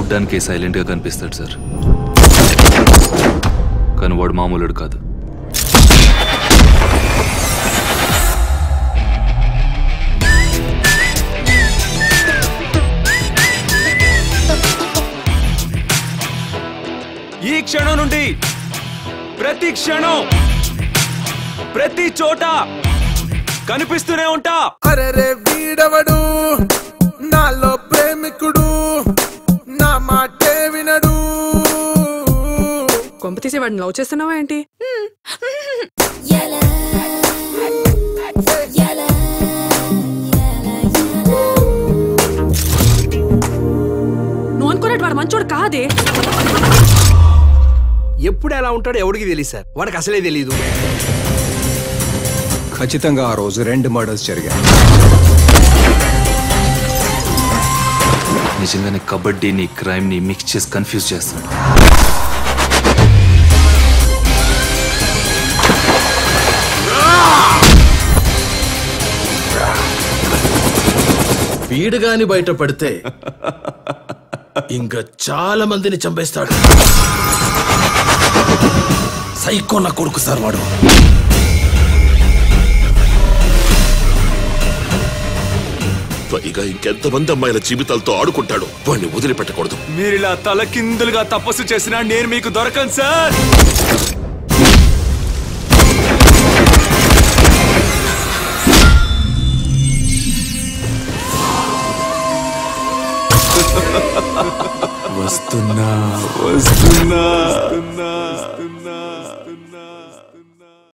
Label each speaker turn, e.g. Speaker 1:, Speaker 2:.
Speaker 1: చూడ్డానికి సైలెంట్ గా కనిపిస్తాడు సార్ కానీ వాడు మామూలుడు కాదు
Speaker 2: ఈ క్షణం నుండి ప్రతి క్షణం ప్రతి చోట కనిపిస్తూనే ఉంటా
Speaker 3: అరెరే వీడవడు నాలో ప్రేమికుడు నా మాటే వినడు
Speaker 4: కొంప తీసి వాడిని లవ్ చేస్తున్నావా ఏంటి నువ్వు అనుకున్నట్టు వాడు మంచోడు కాదే
Speaker 5: ఎప్పుడు ఎలా ఉంటాడో ఎవడికి తెలియదు సార్ వాడికి అసలే తెలియదు
Speaker 6: ఖచ్చితంగా ఆ రోజు రెండు మర్డర్స్ జరిగాయి
Speaker 1: నిజంగానే కబడ్డీని క్రైమ్ ని మిక్స్ చేసి కన్ఫ్యూజ్ చేస్తాడు
Speaker 7: వీడు గాని బయట పడితే ఇంకా చాలా మందిని చంపేస్తాడు సైకో నా కొడుకు సార్ వాడు
Speaker 8: పైగా ఇంకెంతమంది అమ్మాయిల జీవితాలతో ఆడుకుంటాడు వాడిని వదిలిపెట్టకూడదు
Speaker 2: మీరు ఇలా తలకిందులుగా తపస్సు చేసినా నేను మీకు దొరకను సార్ వస్తున్నా వస్తున్నా వస్తున్నా